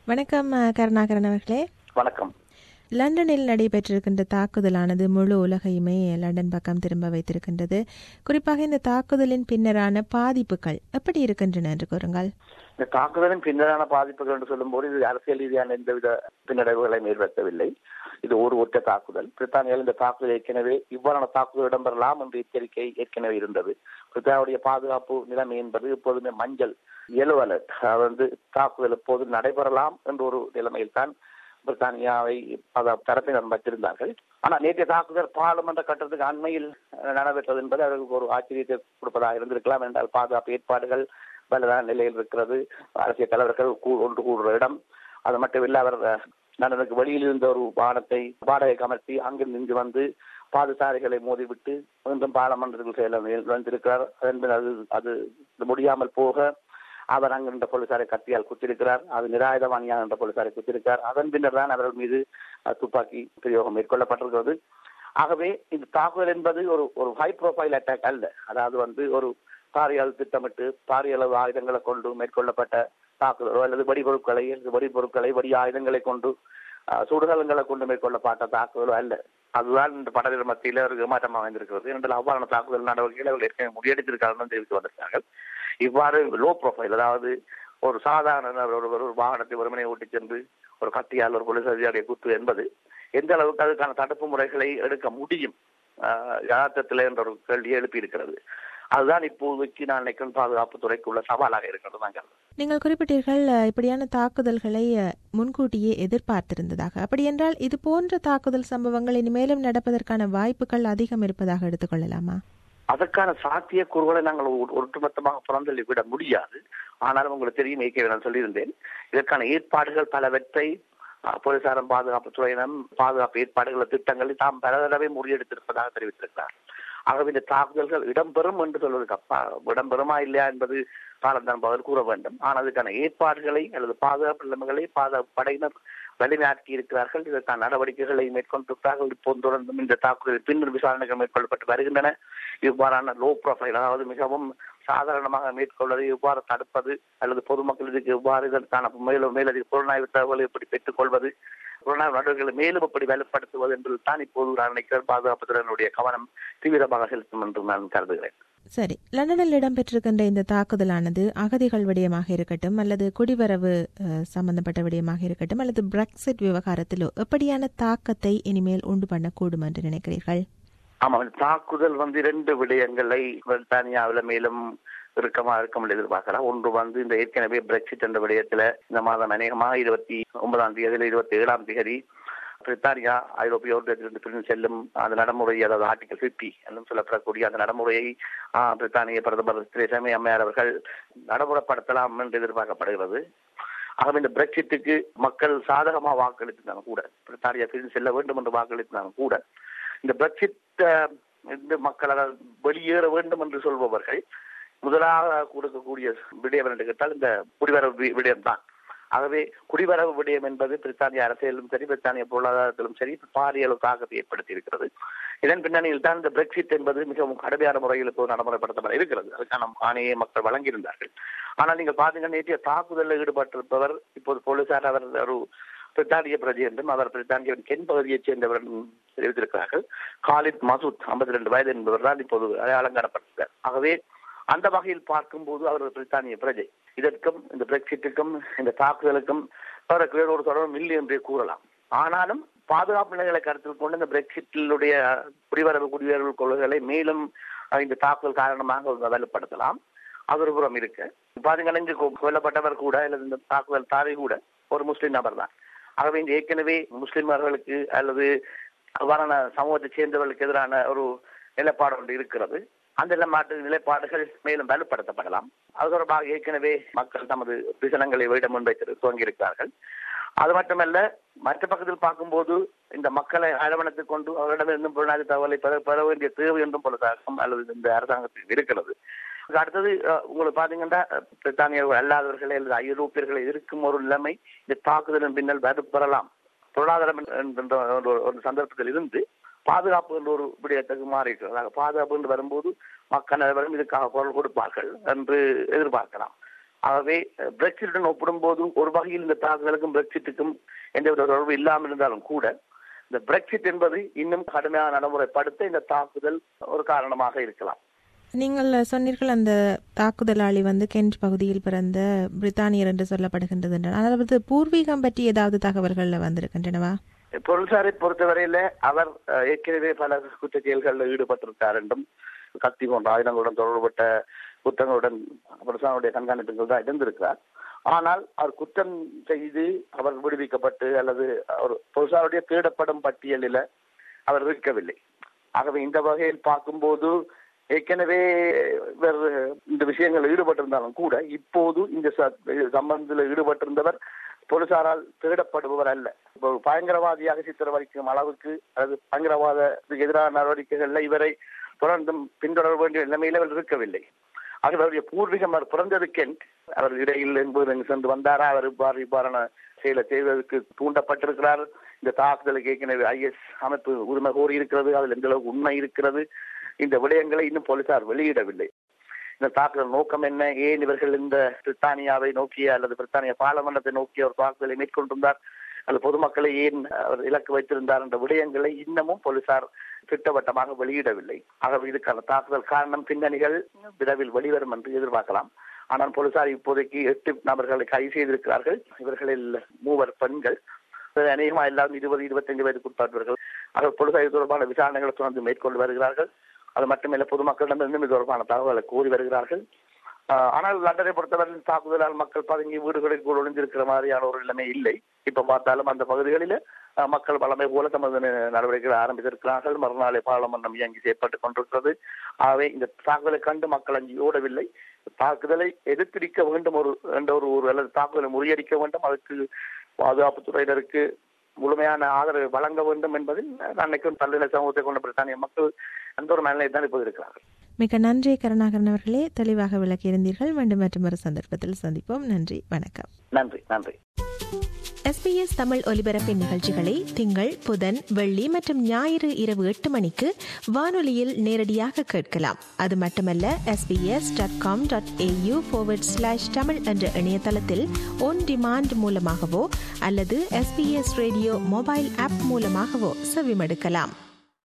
வணக்கம் அஹ், கருணாகரன் அவர்களே வணக்கம் லண்டனில் நடைபெற்றிருக்கின்ற தாக்குதலானது முழு உலகையுமே லண்டன் பக்கம் திரும்ப வைத்திருக்கின்றது குறிப்பாக இந்த தாக்குதலின் பின்னரான பாதிப்புகள் எப்படி இருக்கின்றன என்று கூறுங்கள் இந்த தாக்குதலின் பின்னரான பாதிப்புகள் என்று சொல்லும்போது இது அரசியல் ரீதியான எந்தவித பின்னடைவுகளையும் ஏற்படுத்தவில்லை இது ஒரு ஒற்ற தாக்குதல் பிரித்தானியாவில் இந்த தாக்குதல் ஏற்கனவே இவ்வாறான தாக்குதல் இடம்பெறலாம் என்ற எச்சரிக்கை ஏற்கனவே இருந்தது பிரித்தானியாவுடைய பாதுகாப்பு நிலைமை என்பது எப்போதுமே மஞ்சள் எல்லோ அலர்ட் அது வந்து தாக்குதல் எப்போது நடைபெறலாம் என்ற ஒரு நிலைமையில் தான் பிரித்தானியாவை பல தரப்பினர் வச்சிருந்தார்கள் ஆனால் நேற்றைய தாக்குதல் பாராளுமன்ற கட்டத்துக்கு அண்மையில் அஹ், நடைபெற்றது என்பது அவர்களுக்கு ஒரு ஆச்சரியத்தை கொடுப்பதாக இருந்திருக்கலாம் என்றால் பாதுகாப்பு ஏற்பாடுகள் வலுவான நிலையில் இருக்கிறது அரசியல் தலைவர்கள் கூ- ஒன்று கூடுற இடம் அது மட்டும் இல்ல அவர் அஹ், நலனுக்கு வெளியில் இருந்த ஒரு வாகனத்தை வாடகைக்கு அமர்த்தி அங்கிருந்து இங்கு வந்து பாதசாரிகளை மோதிவிட்டு மீண்டும் பாராளுமன்றத்தில் செயல வந்திருக்கிறார் அதன் பின் அது அது முடியாமல் போக அவர் அங்கு நின்ற போலீசாரை கத்தியால் குத்திருக்கிறார் அது நிராயுதவாணியாக என்ற போலீசாரை குத்திருக்கிறார் அதன் பின்னர் தான் அவர்கள் மீது அஹ், துப்பாக்கி பிரயோகம் மேற்கொள்ளப்பட்டிருக்கிறது ஆகவே இந்த தாக்குதல் என்பது ஒரு ஒரு ஹை ப்ரொஃபைல் அட்டாக் அல்ல அதாவது வந்து ஒரு பாரியல் திட்டமிட்டு பாரிய அளவு ஆயுதங்களை கொண்டு மேற்கொள்ளப்பட்ட தாக்குதலோ அல்லது வெடிபொருட்களை அல்லது வெடிபொருட்களை வெடி ஆயுதங்களை கொண்டு அஹ், சுடுகலங்களை கொண்டு மேற்கொள்ளப்பட்ட தாக்குதலோ அல்ல அதுதான் இந்த படவர் மத்தியில் ஒரு ஏமாற்றம் அமைந்திருக்கிறது என்றால் அவ்வாறான தாக்குதல் நடவடிக்கைகளை அவர்கள் ஏற்கனவே முறியடித்திருக்கார்கள் தெரிவித்து வந்திருக்கார்கள் இவ்வாறு லோ ப்ரொஃபைல் அதாவது ஒரு சாதாரண ஒரு ஒரு வாகனத்தை ஒருமனை ஓட்டிச் சென்று ஒரு கத்தியால் ஒரு போலீஸ் அதிகாரியை குத்து என்பது எந்த அளவுக்கு அதுக்கான தடுப்பு முறைகளை எடுக்க முடியும் ஆஹ் யதார்த்தத்தில் என்ற ஒரு கேள்வியை எழுப்பி இருக்கிறது அதுதான் இப்போதைக்கு நான் நினைக்கிறேன் பாதுகாப்பு துறைக்கு உள்ள சவாலாக இருக்கிறது நாங்கள் நீங்கள் குறிப்பிட்டீர்கள் அஹ், இப்படியான தாக்குதல்களை அஹ், முன்கூட்டியே எதிர்பார்த்திருந்ததாக அப்படி என்றால் இது போன்ற தாக்குதல் சம்பவங்கள் இனிமேலும் நடப்பதற்கான வாய்ப்புகள் அதிகம் இருப்பதாக எடுத்துக்கொள்ளலாமா அதற்கான சாத்திய கூறுகளை நாங்கள் ஒ- ஒட்டுமொத்தமாக புறந்தள்ளி விட முடியாது ஆனாலும் உங்களுக்கு தெரியும் ஏற்கனவே நான் சொல்லியிருந்தேன் இதற்கான ஏற்பாடுகள் பலவற்றை அஹ், போலீசாரும் பாதுகாப்பு துறையினம் பாதுகாப்பு ஏற்பாடுகளை திட்டங்களை தாம் பல தடவை முறியெடுத்திருப்பதாக தெரிவித்திருக்கிறார் ஆகவே இந்த தாக்குதல்கள் இடம்பெறும் என்று சொல்வதற்கு அப்பா இடம்பெறுமா இல்லையா என்பது காலந்தான் பதில் கூற வேண்டும் ஆனால் அதுக்கான ஏற்பாடுகளை அல்லது பாதுகாப்பு நிலைமைகளை பாதுகாப்பு படையினர் வலிமையாக்கி இருக்கிறார்கள் இதற்கான நடவடிக்கைகளை மேற்கொண்டிருக்கிறார்கள் இப்போது தொடர்ந்தும் இந்த தாக்குதல் பின்னர் விசாரணைகள் மேற்கொள்ளப்பட்டு வருகின்றன இவ்வாறான லோ ப்ரொஃபைல் அதாவது மிகவும் சாதாரணமாக மேற்கொள்வதை எவ்வாறு தடுப்பது அல்லது பொதுமக்கள் இதுக்கு எவ்வாறு இதற்கான மேலும் மேலதிக புலனாய்வு தகவலை எப்படி பெற்றுக் கொள்வது புலனாய்வு நடவடிக்கைகளை மேலும் எப்படி வலுப்படுத்துவது என்பது தான் இப்போது நான் நினைக்கிறேன் பாதுகாப்பு துறையினுடைய கவனம் தீவிரமாக செலுத்தும் என்று நான் கருதுகிறேன் சரி லண்டனில் இடம்பெற்றிருக்கின்ற இந்த தாக்குதலானது அகதிகள் விடயமாக இருக்கட்டும் அல்லது குடிவரவு அஹ், சம்பந்தப்பட்ட விடயமாக இருக்கட்டும் அல்லது பிரெக்சிட் விவகாரத்திலோ எப்படியான தாக்கத்தை இனிமேல் உண்டு பண்ணக்கூடும் என்று நினைக்கிறீர்கள் ஆமாம் இந்த தாக்குதல் வந்து இரண்டு விடயங்களை பிரித்தானியாவில் மேலும் இறுக்கமா இருக்கும் என்று எதிர்பார்க்கலாம் ஒன்று வந்து இந்த ஏற்கனவே பிரெக்சிட் என்ற விடயத்துல இந்த மாதம் அநேகமாக இருபத்தி ஒன்பதாம் தேதி இருபத்தி ஏழாம் தேதி பிரித்தானியா ஐரோப்பிய ஒன்றியத்திலிருந்து பிரிந்து செல்லும் அந்த நடைமுறை அதாவது ஆர்டிகல் பிப்டி என்றும் சொல்லப்படக்கூடிய அந்த நடைமுறையை ஆஹ், பிரித்தானிய பிரதமர் திரேசா மே அம்மையார் அவர்கள் நடைமுறைப்படுத்தலாம் என்று எதிர்பார்க்கப்படுகிறது ஆகவே இந்த பிரெக்சிட்டுக்கு மக்கள் சாதகமாக வாக்களித்திருந்தாலும் கூட பிரித்தானியா பிரிந்து செல்ல வேண்டும் என்று வாக்களித்திருந்தாலும் கூட இந்த பிரெக்சிட் அஹ், இந்த மக்கள் அதாவது வெளியேற வேண்டும் என்று சொல்பவர்கள் முதலாக கொடுக்கக்கூடிய விடயம் என்று கேட்டால் இந்த குடிவரவு வி- விடயம்தான் ஆகவே குடிவரவு விடயம் என்பது பிரித்தானிய அரசியலிலும் சரி பிரித்தானிய பொருளாதாரத்திலும் சரி பாரிய அளவு தாக்கத்தை ஏற்படுத்தி இருக்கிறது இதன் பின்னணியில் தான் இந்த பிரெக்சிட் என்பது மிகவும் கடுமையான முறையில் இப்போ நடைமுறைப்படுத்தப்பட இருக்கிறது அதுக்கான ஆணையை மக்கள் வழங்கியிருந்தார்கள் ஆனால் நீங்கள் பாத்தீங்கன்னா நேற்றைய தாக்குதலில் ஈடுபட்டிருப்பவர் இப்போது போலீசார் அவர் ஒரு பிரித்தானிய பிரஜை என்றும் அவர் பிரித்தானியாவின் தென் பகுதியைச் சேர்ந்தவர் என்றும் தெரிவித்திருக்கிறார்கள் காலித் மசூத் ஐம்பத்தி ரெண்டு வயது என்பவர் தான் இப்போது அடையாளம் காணப்பட்டிருக்கிறார் ஆகவே அந்த வகையில் பார்க்கும்போது அவர் ஒரு பிரித்தானிய பிரஜை இதற்கும் இந்த பிரெக்சிட்டுக்கும் இந்த தாக்குதலுக்கும் அவருக்கு வேறு ஒரு தொடர்பும் இல்லை என்றே கூறலாம் ஆனாலும் பாதுகாப்பு நிலைகளை கருத்தில் கொண்டு இந்த பிரெக்சிட்டிலுடைய குடிவரவு குடிவரவு கொள்கைகளை மேலும் அஹ், இந்த தாக்குதல் காரணமாக வலுப்படுத்தலாம் அது ஒரு புறம் இருக்கு பாத்தீங்கன்னா இங்கு கொ- கொல்லப்பட்டவர் கூட அல்லது இந்த தாக்குதல் தாரி கூட ஒரு முஸ்லிம் நபர் தான் ஆகவே இந்த ஏற்கனவே முஸ்லிம்களுக்கு அல்லது அவ்வாறான சமூகத்தைச் சேர்ந்தவர்களுக்கு எதிரான ஒரு நிலைப்பாடு ஒன்று இருக்கிறது அந்த நிலைப்பாட்டு நிலைப்பாடுகள் மேலும் வலுப்படுத்தப்படலாம் அது தொடர்பாக ஏற்கனவே மக்கள் தமது விசனங்களை விட முன்வைத்து துவங்கியிருக்கிறார்கள் அது மட்டுமல்ல மற்ற பக்கத்தில் பார்க்கும்போது இந்த மக்களை அரவணைத்துக் கொண்டு அவரிடமிருந்து புலனாய்வு தகவலை பெற பெற வேண்டிய தேவை என்றும் போல தாக்கம் அல்லது இந்த அரசாங்கத்தில் இருக்கிறது அதுக்கு அடுத்தது அஹ், உங்களுக்கு பாத்தீங்கன்னா அஹ், பிரித்தானியர்கள் அல்லாதவர்களை அல்லது ஐரோப்பியர்களை எதிர்க்கும் ஒரு நிலைமை இந்த தாக்குதலின் பின்னல் வலுப்பெறலாம் பொருளாதாரம் என்ற ஒரு- ஒரு சந்தர்ப்பத்தில் இருந்து பாதுகாப்பு என்ற ஒரு விடயத்துக்கு மாறி இருக்கிறது பாதுகாப்பு என்று வரும்போது மக்கள் அனைவரும் இதுக்காக குரல் கொடுப்பார்கள் என்று எதிர்பார்க்கலாம் ஆகவே பிரெக்சிட்டுடன் ஒப்பிடும்போது ஒரு வகையில் இந்த தாக்குதலுக்கும் பிரெக்சிட்டுக்கும் எந்தவித தொடர்பு இல்லாமல் இருந்தாலும் கூட இந்த பிரெக்சிட் என்பது இன்னும் கடுமையான நடைமுறைப்படுத்த இந்த தாக்குதல் ஒரு காரணமாக இருக்கலாம் நீங்கள் சொன்னீர்கள் அந்த தாக்குதலாளி வந்து கென்ட் பகுதியில் பிறந்த பிரித்தானியர் என்று சொல்லப்படுகின்றது என்று அதாவது பூர்வீகம் பற்றி ஏதாவது தகவல்கள் வந்திருக்கின்றனவா பொருள்சாரை பொறுத்தவரையில அவர் அஹ், ஏற்கனவே பல குற்ற செயல்களில் ஈடுபட்டிருக்கார் என்றும் கத்தி போன்ற ஆயுதங்களுடன் தொடர்புபட்ட குற்றங்களுடன் பொருள்சாருடைய கண்காணிப்புகள் தான் இருந்திருக்கிறார் ஆனால் அவர் குற்றம் செய்து அவர் விடுவிக்கப்பட்டு அல்லது அவர் பொருள்சாருடைய தேடப்படும் பட்டியலில் அவர் இருக்கவில்லை ஆகவே இந்த வகையில் பார்க்கும்போது ஏற்கனவே இவர் இந்த விஷயங்கள் ஈடுபட்டிருந்தாலும் கூட இப்போது இந்த ச- சம்பந்தத்தில் ஈடுபட்டிருந்தவர் போலீசாரால் தேடப்படுபவர் அல்ல ஒரு பயங்கரவாதியாக சித்திரவதைக்கும் அளவுக்கு அல்லது பயங்கரவாதத்துக்கு எதிரான நடவடிக்கைகள்ல இவரை தொடர்ந்தும் பின்தொடர வேண்டிய நிலைமையில் அவர் இருக்கவில்லை ஆகவே அவருடைய பூர்வீகம் அவர் பிறந்தது கென்ட் அவர் இடையில் என்பது இங்கு சென்று வந்தாரா அவர் இவ்வாறு இவ்வாறான செயலை செய்வதற்கு தூண்டப்பட்டிருக்கிறார் இந்த தாக்குதலுக்கு ஏற்கனவே ஐஎஸ் அமைப்பு உரிமை கோரி இருக்கிறது அதில் எந்த அளவுக்கு உண்மை இருக்கிறது இந்த விடயங்களை இன்னும் போலீசார் வெளியிடவில்லை இந்த தாக்குதல் நோக்கம் என்ன ஏன் இவர்கள் இந்த பிரித்தானியாவை நோக்கிய அல்லது பிரித்தானிய பாராளுமன்றத்தை நோக்கிய ஒரு தாக்குதலை மேற்கொண்டிருந்தார் அல்லது பொதுமக்களை ஏன் அவர் இலக்கு வைத்திருந்தார் என்ற விடயங்களை இன்னமும் போலீசார் திட்டவட்டமாக வெளியிடவில்லை ஆகவே இதுக்கான தாக்குதல் காரணம் பின்னணிகள் விரைவில் வெளிவரும் என்று எதிர்பார்க்கலாம் ஆனால் போலீசார் இப்போதைக்கு எட்டு நபர்களை கைது செய்திருக்கிறார்கள் இவர்களில் மூவர் பெண்கள் இவர்கள் அநேகமா எல்லாரும் இருபது இருபத்தைந்து வயதுக்கு உட்பட்டவர்கள் அவர் போலீசார் இது தொடர்பான விசாரணைகளை தொடர்ந்து மேற்கொண்டு வருகிறார்கள் அது மட்டுமல்ல பொதுமக்களிடமிருந்து இது தொடர்பான தகவல்களை கூறி வருகிறார்கள் ஆஹ் ஆனால் லண்டனை பொறுத்தவரையில் தாக்குதலால் மக்கள் பதுங்கி வீடுகளில் ஒளிந்திருக்கிற மாதிரியான ஒரு நிலைமை இல்லை இப்ப பார்த்தாலும் அந்த பகுதிகளில் ஆஹ் மக்கள் பலமை போல தமது நடவடிக்கைகளை ஆரம்பித்திருக்கிறார்கள் மறுநாளே பாராளுமன்றம் இயங்கி செயற்பட்டுக் கொண்டிருக்கிறது ஆகவே இந்த தாக்குதலை கண்டு மக்கள் அஞ்சு ஓடவில்லை தாக்குதலை எதிர்த்திருக்க வேண்டும் ஒரு என்ற ஒரு ஒரு அல்லது தாக்குதலை முறியடிக்க வேண்டும் அதுக்கு பாதுகாப்பு துறையினருக்கு முழுமையான ஆதரவை வழங்க வேண்டும் என்பதில் நான் நினைக்கும் பல்லின சமூகத்தை கொண்ட பிரித்தானிய மக்கள் அந்த ஒரு மனநிலை தான் இப்போது இருக்கிறார்கள் மிக நன்றி கருணாகரன் அவர்களே தெளிவாக விளக்கியிருந்தீர்கள் மீண்டும் மற்றும் ஒரு சந்தர்ப்பத்தில் சந்திப்போம் நன்றி வணக்கம் நன்றி நன்றி எஸ்பிஎஸ் தமிழ் ஒலிபரப்பின் நிகழ்ச்சிகளை திங்கள் புதன் வெள்ளி மற்றும் ஞாயிறு இரவு எட்டு மணிக்கு வானொலியில் நேரடியாக கேட்கலாம் அது மட்டுமல்ல SBS dot com dot AU slash Tamil என்ற இணையதளத்தில் ஒன் டிமாண்ட் மூலமாகவோ அல்லது எஸ்பிஎஸ் ரேடியோ மொபைல் ஆப் மூலமாகவோ செவிமடுக்கலாம்